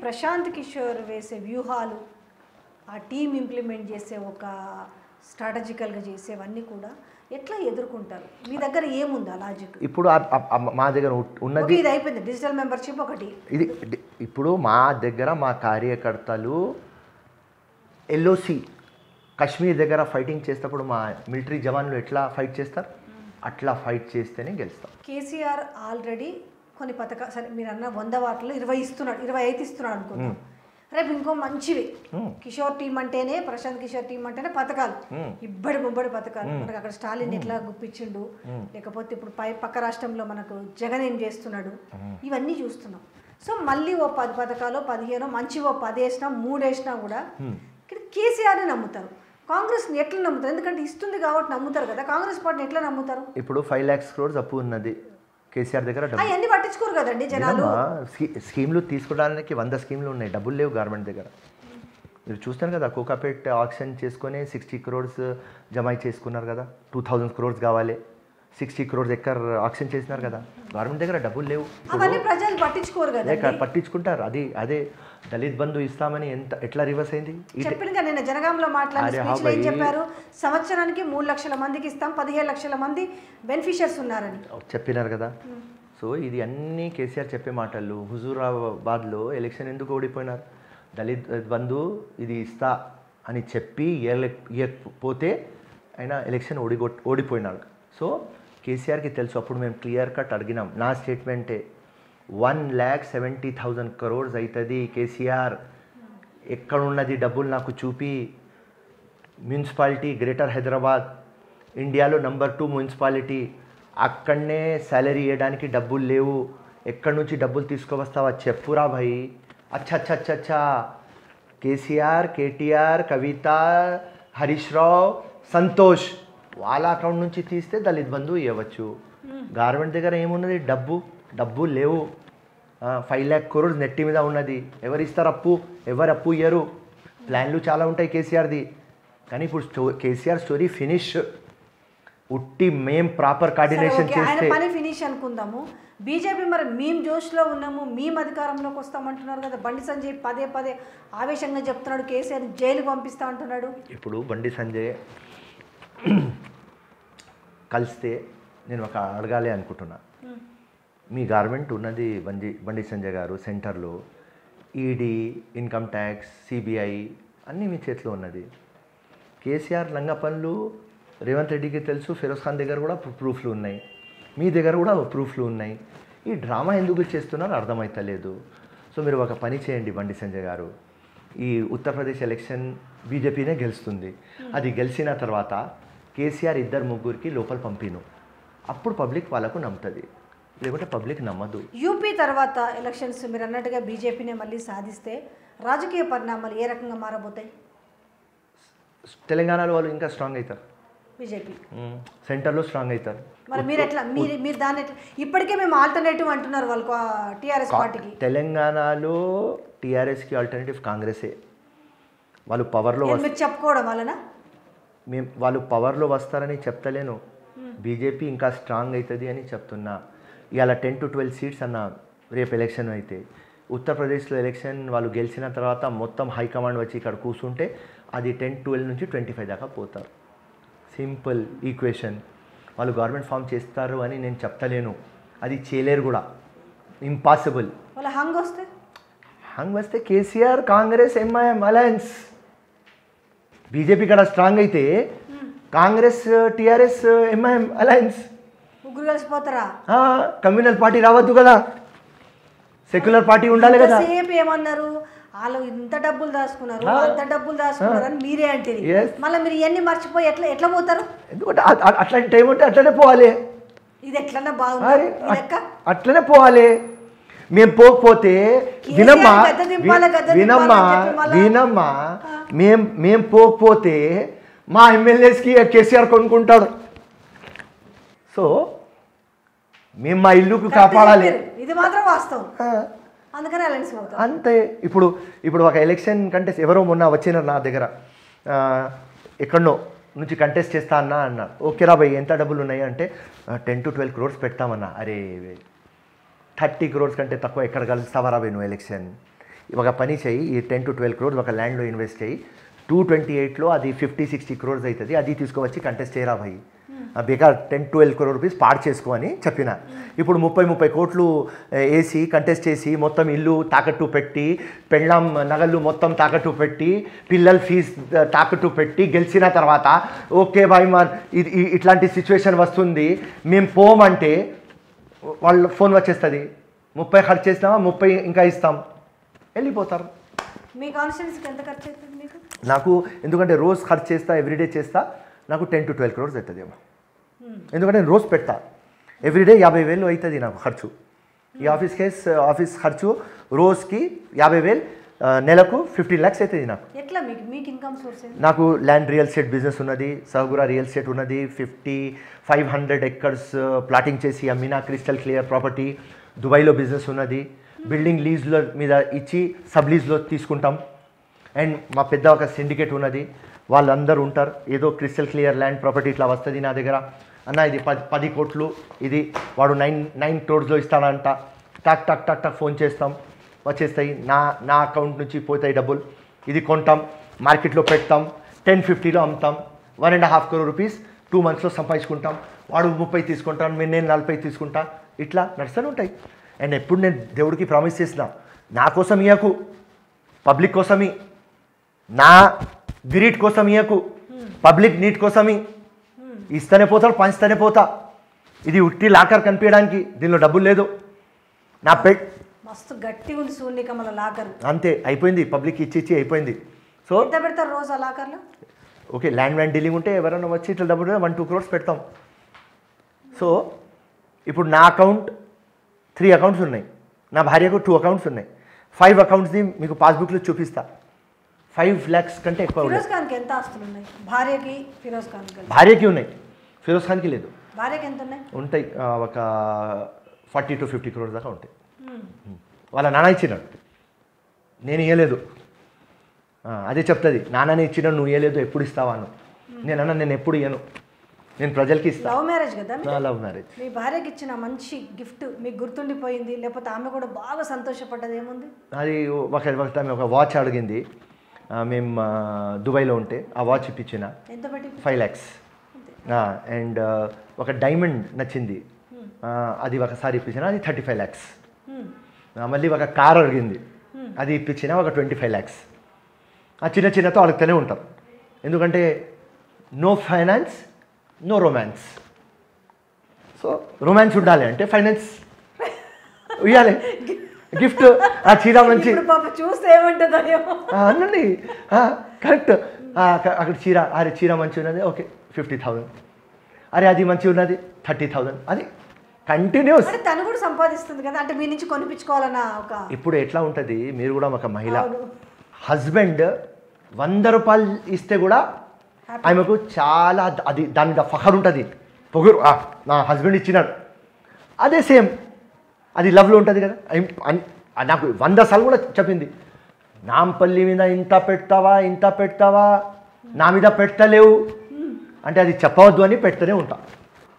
ప్రశాంత్ కిషోర్ వేసే వ్యూహాలు ఆ టీం ఇంప్లిమెంట్ చేసే ఒక స్ట్రాటజికల్గా చేసేవన్నీ కూడా ఎట్లా ఎదుర్కొంటారు మీ దగ్గర ఏముంది ఆ లాజిక్ ఇప్పుడు ఆ- ఆ- ఆ మా దగ్గర ఉ- ఉన్నది ఒక ఇది అయిపోయింది డిజిటల్ మెంబర్షిప్ ఒకటి ఇది డి- ఇప్పుడు మా దగ్గర మా కార్యకర్తలు ఎల్ఓసి కశ్మీర్ దగ్గర ఫైటింగ్ చేసేటప్పుడు మా మిలిటరీ జవాన్లు ఎట్లా ఫైట్ చేస్తారు అట్లా ఫైట్ చేస్తేనే గెలుస్తాం కేసీఆర్ ఆల్రెడీ కొన్ని పథకాలు సరే మీరు అన్న వంద వాటిలో ఇరవై ఇస్తున్నాడు ఇరవై ఐదు ఇస్తున్నాడు అనుకుందాం రేపు ఇంకో మంచివి కిషోర్ టీం అంటేనే ప్రశాంత్ కిషోర్ టీం అంటేనే పథకాలు ఇబ్బడి బొబ్బడి పథకాలు మనకు అక్కడ స్టాలిన్ ఎట్లా గుప్పించిండు లేకపోతే ఇప్పుడు పై పక్క రాష్ట్రంలో మనకు జగన్ ఏం చేస్తున్నాడు ఇవన్నీ చూస్తున్నాం సో మళ్ళీ ఓ పది పథకాలు పదిహేను మంచి ఓ పది వేసినా మూడు వేసినా కూడా ఇక్కడ కేసీఆర్ని నమ్ముతారు కాంగ్రెస్ని ఎట్లా నమ్ముతారు ఎందుకంటే ఇస్తుంది కాబట్టి నమ్ముతారు కదా కాంగ్రెస్ పార్టీని ఎట్లా నమ్ముతారు ఇప్పుడు ఫైవ్ ల్యాక్స్ క్రోర్స్ అప్పు ఉన్నది కేసీఆర్ దగ్గర డబ్బు అవన్నీ పట్టించుకోరు కదండి జనాలు వినమ్మా, స్కీ- స్కీమ్లు తీసుకోవడానికి వంద స్కీమ్లు ఉన్నాయి డబ్బులు లేవు గవర్నమెంట్ దగ్గర మీరు చూస్తారు కదా కోకాపేట్ ఆక్షన్ చేసుకొని సిక్స్టీ క్రోర్స్ జమ చేసుకున్నారు కదా టూ థౌజండ్ క్రోర్స్ కావాలి సిక్స్టీ క్రోర్స్ ఎక్కర్ ఆక్షన్ చేసినారు కదా గవర్నమెంట్ దగ్గర డబ్బులు లేవు అవన్నీ ప్రజలు పట్టించుకోరు కదా లేక పట్టించుకుంటారు అది అదే దళిత్ బంధు ఇస్తామని ఎంత ఎట్లా రివర్స్ అయింది ఈ చెప్పింది కదా నిన్న జనగాంలో మాట్లాడిన అరే స్పీచ్లో ఏం హాబాయి. చెప్పారు సంవత్సరానికి మూడు లక్షల మందికి ఇస్తాం పదిహేడు లక్షల మంది బెనిఫిషియర్స్ ఉన్నారని చెప్పినారు కదా సో ఇది అన్నీ కేసీఆర్ చెప్పే మాటలు హుజూరాబాద్లో ఎలక్షన్ ఎందుకు ఓడిపోయినారు దళిత్ బంధు ఇది ఇస్తా అని చెప్పి ఇయ్యలే ఇవ్వకపోతే ఆయన ఎలక్షన్ ఓడిగొ ఓడిపోయినాడు సో కేసీఆర్కి తెలుసు అప్పుడు మేము క్లియర్ కట్ అడిగినాం నా స్టేట్మెంటే one lakh seventy thousand crores అవుతుంది కేసీఆర్ ఎక్కడున్నది డబ్బులు నాకు చూపి మున్సిపాలిటీ గ్రేటర్ హైదరాబాద్ ఇండియాలో నంబర్ టూ మున్సిపాలిటీ అక్కడనే శాలరీ ఇవ్వడానికి డబ్బులు లేవు ఎక్కడి నుంచి డబ్బులు తీసుకువస్తావా చెప్పురా భయ్ అచ్చా అచ్చా అచ్చా అచ్చా కేసీఆర్ కేటీఆర్ కవిత హరీష్ రావు సంతోష్ వాళ్ళ అకౌంట్ నుంచి తీస్తే దళిత్ బంధు ఇవ్వచ్చు గవర్నమెంట్ దగ్గర ఏమున్నది డబ్బు డబ్బు లేవు ఫైవ్ ల్యాక్ క్రోర్స్ నెట్టి మీద ఉన్నది ఎవరు ఇస్తారు అప్పు ఎవరు అప్పు ఇయ్యరు ప్లాన్లు చాలా ఉంటాయి కేసీఆర్ది కానీ ఇప్పుడు స్టో కేసీఆర్ స్టోరీ ఫినిష్ ఉట్టి మేం ప్రాపర్ సరే, కోఆర్డినేషన్ ఓకే, ఆయన చేస్తే పని ఫినిష్ అనుకుందాము బీజేపీ మరి మేము జోష్లో ఉన్నాము మేము అధికారంలోకి వస్తామంటున్నారు కదా బండి సంజయ్ పదే పదే ఆవేశంగా చెప్తున్నాడు కేసీఆర్ జైలుకు పంపిస్తా అంటున్నాడు ఇప్పుడు బండి సంజయ్ కలిస్తే నేను ఒక అడగాలి అనుకుంటున్నా మీ గవర్నమెంట్ ఉన్నది బండి బండి సంజయ్ గారు సెంటర్లో ఈడీ ఇన్కమ్ ట్యాక్స్ సిబిఐ అన్నీ మీ చేతిలో ఉన్నది కేసీఆర్ లంగ పనులు రేవంత్ రెడ్డికి తెలుసు ఫిరోజ్ ఖాన్ దగ్గర కూడా ప్రూ- ప్రూఫ్లు ఉన్నాయి మీ దగ్గర కూడా ప్రూఫ్లు ఉన్నాయి ఈ డ్రామా ఎందుకు చేస్తున్నారో అర్థమవుతలేదు సో మీరు ఒక పని చేయండి బండి సంజయ్ గారు ఈ ఉత్తరప్రదేశ్ ఎలక్షన్ బీజేపీనే గెలుస్తుంది అది గెలిచిన తర్వాత కేసీఆర్ ఇద్దరు ముగ్గురికి లోపల పంపిను అప్పుడు పబ్లిక్ వాళ్ళకు నమ్ముతుంది లేకుంటే పబ్లిక్ నమ్మదు యూపీ తర్వాత ఎలక్షన్స్ మీరు అన్నట్టుగా బీజేపీనే మళ్ళీ సాధిస్తే రాజకీయ పరిణామాలు ఏ రకంగా మారబోతాయి తెలంగాణలో వాళ్ళు ఇంకా స్ట్రాంగ్ అవుతారు బీజేపీ సెంటర్లో స్ట్రాంగ్ అవుతారు మరి మీరు ఎట్లా మీరు మీరు దాన్ని ఎట్లా ఇప్పటికే మేము ఆల్టర్నేటివ్ అంటున్నారు వాళ్ళకు టీఆర్ఎస్ పార్టీకి తెలంగాణలో టీఆర్ఎస్కి ఆల్టర్నేటివ్ కాంగ్రెసే వాళ్ళు పవర్లో ఏం వస్ మీరు చెప్పుకోవడం వలన మేము వాళ్ళు పవర్లో వస్తారని చెప్తలేను బీజేపీ ఇంకా స్ట్రాంగ్ అవుతుంది అని చెప్తున్నా ఇవాళ టెన్ టు ట్వెల్వ్ సీట్స్ అన్న రేపు ఎలక్షన్ అయితే ఉత్తరప్రదేశ్లో ఎలక్షన్ వాళ్ళు గెలిచిన తర్వాత మొత్తం హైకమాండ్ వచ్చి ఇక్కడ కూర్చుంటే అది టెన్ ట్వెల్వ్ నుంచి ట్వంటీ ఫైవ్ దాకా పోతారు సింపుల్ ఈక్వేషన్ వాళ్ళు గవర్నమెంట్ ఫామ్ చేస్తారు అని నేను చెప్తలేను అది చేయలేరు కూడా ఇంపాసిబుల్ వాళ్ళ హంగ్ వస్తే హంగ్ వస్తే KCR Congress MIM alliance BJP ఇక్కడ స్ట్రాంగ్ అయితే కాంగ్రెస్ టీఆర్ఎస్ ఎంఐఎం అలయన్స్ ముగ్గురు కలిసిపోతారా కమ్యూనల్ పార్టీ రావద్దు కదా సెక్యులర్ పార్టీ ఉండాలి కదా సేపు ఏమన్నారు వాళ్ళు ఇంత డబ్బులు దాచుకున్నారు అంత డబ్బులు దాచుకున్నారు అని మీరే అంటే Yes. మళ్ళీ మీరు ఇవన్నీ మర్చిపోయి ఎట్లా ఎట్లా పోతారు ఎందుకంటే అ- అ- అట్లాంటి టైం ఉంటే అట్లనే పోవాలి ఇది ఎట్లన్నా మరి బాగుంది ఈ లెక్క అట్లనే పోవాలి మేము పోకపోతే వినమ్మా గద్దె దింపాలి, గద్దె వి- వినమ్మా దింపాలి అని చెప్పి మళ్ళా- వినమ్మా మేం మేం పోకపోతే మా ఎమ్మెల్యేస్కి కేసీఆర్ కొనుక్కుంటాడు సో మేము మా ఇల్లుకు కాపాడాలి చెప్పారు. ఇది మాత్రం వాస్తవం ఆ, అందుకని అలయన్స్ పోతాం అంతే ఇప్పుడు ఇప్పుడు ఒక ఎలక్షన్ కంటెస్ట్ ఎవరో మొన్న వచ్చినారు నా దగ్గర ఆ, ఎక్కడనో నుంచి కంటెస్ట్ చేస్తా అన్నా అన్నారు ఓకే రా భయ్ ఎంత డబ్బులు ఉన్నాయి అంటే టెన్ టు ట్వెల్వ్ క్రోర్స్ పెడతామన్నా అరే థర్టీ క్రోర్స్ కంటే తక్కువ ఎక్కడ కలుస్తావా రా భయ్ నువ్వు ఎలక్షన్ ఒక పని చేయి ఈ టెన్ టు ట్వెల్వ్ క్రోర్స్ ఒక ల్యాండ్లో ఇన్వెస్ట్ చేయి టూ ట్వంటీ ఎయిట్లో అది ఫిఫ్టీ సిక్స్టీ క్రోర్స్ అవుతుంది అది తీసుకువచ్చి కంటెస్ట్ చేయరా భయ్ ఆ బేకార్ టెన్ ట్వెల్వ్ క్రోర్ రూపీస్ పాడు చేసుకో అని చెప్పిన ఇప్పుడు ముప్పై ముప్పై కోట్లు ఏ, వేసి కంటెస్ట్ చేసి మొత్తం ఇల్లు తాకట్టు పెట్టి పెళ్ళాం నగలు మొత్తం తాకట్టు పెట్టి పిల్లల ఫీజు తాకట్టు పెట్టి గెలిచిన తర్వాత ఓకే బాయ్ మా ఇది ఇ- ఇట్లాంటి సిచ్యువేషన్ వస్తుంది మేము పోమంటే వాళ్ళ ఫోన్ వచ్చేస్తుంది ముప్పై ఖర్చు చేసినామా ముప్పై ఇంకా ఇస్తాం వెళ్ళిపోతారు మీ కాన్స్టిట్యున్సీకి ఎంత ఖర్చు అవుతుంది మీకు నాకు ఎందుకంటే రోజు ఖర్చు చేస్తా ఎవ్రీడే చేస్తా నాకు టెన్ టు ట్వెల్వ్ క్రోర్స్ అవుతుందేమో ఎందుకంటే నేను రోజు పెడతా ఎవ్రీడే యాభై వేలు అవుతుంది నాకు ఖర్చు ఈ ఆఫీస్ కేస్ ఆఫీస్ ఖర్చు రోజుకి యాభై వేలు ఆ, నెలకు ఫిఫ్టీన్ ల్యాక్స్ అవుతుంది నాకు ఎట్లా మీకు మీకు ఇన్కమ్ సోర్స్ ఏంటి నాకు ల్యాండ్ రియల్ ఎస్టేట్ బిజినెస్ ఉన్నది సహగురా రియల్ ఎస్టేట్ ఉన్నది fifty five hundred acres plotting చేసి అమ్మిన క్రిస్టల్ క్లియర్ ప్రాపర్టీ దుబాయ్లో బిజినెస్ ఉన్నది బిల్డింగ్ లీజ్లో మీద ఇచ్చి సబ్ లీజ్లో తీసుకుంటాం అండ్ మా పెద్ద ఒక సిండికేట్ ఉన్నది వాళ్ళందరూ ఉంటారు ఏదో క్రిస్టల్ క్లియర్ ల్యాండ్ ప్రాపర్టీ ఇట్లా వస్తుంది నా దగ్గర అన్న ఇది పది పది కోట్లు ఇది వాడు నైన్ నైన్ క్రోడ్స్లో ఇస్తాడంట టక్ టక్ టక్ టక్ ఫోన్ చేస్తాం వచ్చేస్తాయి నా నా అకౌంట్ నుంచి పోతాయి డబ్బులు ఇది కొంటాం మార్కెట్లో పెడతాం టెన్ ఫిఫ్టీలో అమ్ముతాం one and half crore rupees two మంత్స్లో సంపాదించుకుంటాం వాడు ముప్పై తీసుకుంటాను మీరు నేను నలభై తీసుకుంటా ఇట్లా నడుస్తూనే ఉంటాయి అండ్ ఎప్పుడు నేను దేవుడికి ప్రామిస్ చేసిన నా కోసం ఇయ్యకు పబ్లిక్ కోసమి నా గిరీట్ కోసం ఇయ్యకు పబ్లిక్ నీట్ కోసమి ఇస్తూనే పోతాడు పంచుతూనే పోతా ఇది ఉట్టి లాకర్ కనిపించడానికి దీనిలో డబ్బులు లేదు నా పెట్ మస్తు గట్టి ఉంది సూర్యకమల లాకర్ అంతే అయిపోయింది పబ్లిక్ ఇచ్చి ఇచ్చి అయిపోయింది సో ఎంత పెడతారు రోజు ఆ లాకర్లో ఓకే ల్యాండ్ ల్యాండ్ డీలింగ్ ఉంటే ఎవరైనా వచ్చి ఇట్లా డబ్బులు వన్ టూ క్రోర్స్ పెడతాం సో ఇప్పుడు నా అకౌంట్ త్రీ అకౌంట్స్ ఉన్నాయి నా భార్యకు టూ అకౌంట్స్ ఉన్నాయి ఫైవ్ అకౌంట్స్ది మీకు పాస్బుక్లో చూపిస్తా ఫైవ్ ల్యాక్స్ కంటే ఎక్కువ ఉన్నాయి ఫిరోజ్ ఖాన్కి ఎంత ఆస్తులు ఉన్నాయి భార్యకి ఫిరోజ్ ఖాన్కి కలిసి భార్యకి ఉన్నాయి ఫిరోజ్ ఖాన్కి లేదు భార్యకి ఎంత ఉన్నాయి ఉంటాయి ఆ, ఒక ఫార్టీ టు ఫిఫ్టీ క్రోర్స్ దాకా ఉంటాయి వాళ్ళ నాన్న ఇచ్చినాడు నేను ఇవ్వలేదు ఆ, అదే చెప్తుంది నాన్నని ఇచ్చినాడు నువ్వు ఇవ్వలేదు ఎప్పుడు ఇస్తావా అను నేను అన్నా నేను ఎప్పుడు ఇవ్వను నేను ప్రజలకి ఇస్తా లవ్ మ్యారేజ్ కదా మీరు? నా లవ్ మ్యారేజ్ మీ భార్యకి ఇచ్చిన మంచి గిఫ్ట్ మీకు గుర్తుండిపోయింది లేకపోతే ఆమె కూడా బాగా సంతోషపడ్డది ఏముంది అది ఒక ఒక టైం ఒక వాచ్ అడిగింది ఆ, మేము ఆ, దుబాయ్లో ఉంటే ఆ వాచ్ ఇప్పించిన ఎంత పెట్టి ఫైవ్ ల్యాక్స్ అండ్ ఒక డైమండ్ నచ్చింది ఆ, అది ఒకసారి ఇప్పించిన అది థర్టీ ఫైవ్ ల్యాక్స్ హ్మ్. మళ్ళీ ఒక కార్ అడిగింది అది ఇప్పించిన ఒక ట్వంటీ ఫైవ్ ల్యాక్స్ ఆ చిన్న చిన్నతో అడుగుతూనే ఉంటారు ఎందుకంటే no finance no romance so romance ఉండాలి అంటే ఫైనాన్స్ ఇవ్వాలి గిఫ్ట్ ఆ చీర మంచి ఇప్పుడు పాప చూస్తే ఏమంటుందో ఏమో ఆ, అనండి కరెక్ట్ అక్కడ చీర అరే చీర మంచి ఉన్నది ఓకే ఫిఫ్టీ థౌజండ్ అరే అది మంచి ఉన్నది థర్టీ థౌజండ్ అది కంటిన్యూస్ అంటే తను కూడా సంపాదిస్తుంది కదా అంటే మీ నుంచి కొనిపించుకోవాలన్న ఒక ఇప్పుడు ఎట్లా ఉంటుంది మీరు కూడా ఒక మహిళ అవును. హస్బెండ్ వంద రూపాయలు ఇస్తే కూడా Happy. ఆమెకు చాలా ద- అది దాని మీద ఫహర్ ఉంటుంది పొగరు "ఆ, నా హస్బెండ్ ఇచ్చినాడు అదే సేమ్ అది లవ్లో ఉంటుంది కదా ఐం- అన్- ఆ నాకు వంద సార్లు కూడా చెప్పింది నాంపల్లి మీద ఇంత పెడతావా ఇంత పెడతావా నా మీద పెట్టలేవు అంటే అది చెప్పవద్దు అని పెడుతూనే ఉంటా